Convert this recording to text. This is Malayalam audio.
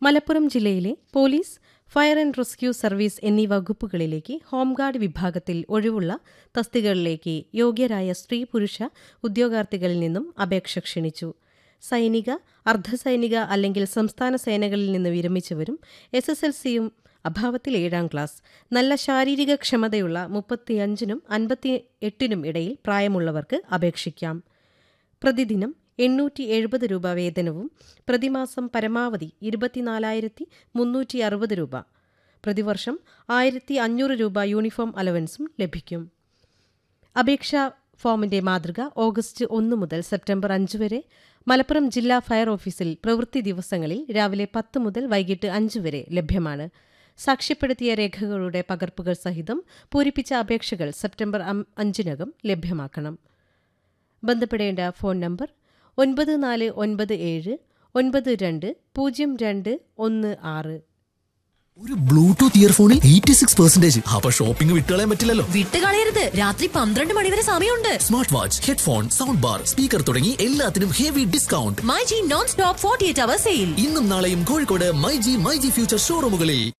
മലപ്പുറം ജില്ലയിലെ police fire and rescue service എന്നീ വകുപ്പുകളിലേക്ക് ഹോംഗാർഡ് വിഭാഗത്തിൽ ഒഴിവുള്ള തസ്തികകളിലേക്ക് യോഗ്യരായ സ്ത്രീ പുരുഷ ഉദ്യോഗാർത്ഥികളിൽ നിന്നും അപേക്ഷ ക്ഷണിച്ചു സൈനിക അർദ്ധസൈനിക അല്ലെങ്കിൽ സംസ്ഥാന സേനകളിൽ നിന്ന് വിരമിച്ചവരും എസ് എസ് എൽ സിയും അഭാവത്തിൽ ഏഴാം ക്ലാസ് നല്ല ശാരീരിക ക്ഷമതയുള്ള മുപ്പത്തിയഞ്ചിനും അൻപത്തി എട്ടിനും ഇടയിൽ പ്രായമുള്ളവർക്ക് അപേക്ഷിക്കാം പ്രതിദിനം എണ്ണൂറ്റി എഴുപത് രൂപ വേതനവും പ്രതിമാസം പരമാവധി ഇരുപത്തിനാലായിരത്തി മുന്നൂറ്റി അറുപത് രൂപ പ്രതിവർഷം ആയിരത്തി അഞ്ഞൂറ് രൂപ യൂണിഫോം അലവൻസും ലഭിക്കും അപേക്ഷാ ഫോമിന്റെ മാതൃക ഓഗസ്റ്റ് ഒന്ന് മുതൽ സെപ്റ്റംബർ അഞ്ച് വരെ മലപ്പുറം ജില്ലാ ഫയർ ഓഫീസിൽ പ്രവൃത്തി ദിവസങ്ങളിൽ രാവിലെ പത്ത് മുതൽ വൈകിട്ട് അഞ്ച് വരെ ലഭ്യമാണ് സാക്ഷ്യപ്പെടുത്തിയ രേഖകളുടെ പകർപ്പുകൾ സഹിതം പൂരിപ്പിച്ച അപേക്ഷകൾ സെപ്റ്റംബർ അം- അഞ്ചിനകം ലഭ്യമാക്കണം ബന്ധപ്പെടേണ്ട ഫോൺ നമ്പർ ഒൻപത് നാല് ഒൻപത് ഏഴ് ഒൻപത് രണ്ട് പൂജ്യം രണ്ട് ഒന്ന് ആറ് ഒരു ബ്ലൂടൂത്ത് ഇയർഫോണിൽ എയ്റ്റി സിക്സ് പെർസെന്റേജ് അപ്പൊ ഷോപ്പിംഗ് വിട്ടുകളയാൻ പറ്റില്ലല്ലോ വിട്ടുകളയരുത് രാത്രി പന്ത്രണ്ട് മണിവരെ സമയമുണ്ട് smart watch headphone sound bar speaker തുടങ്ങി എല്ലാത്തിനും heavy discount My G non stop forty eight hour sale ഇന്നും നാളെയും Kozhikode My G My G future ഷോറൂമുകളിൽ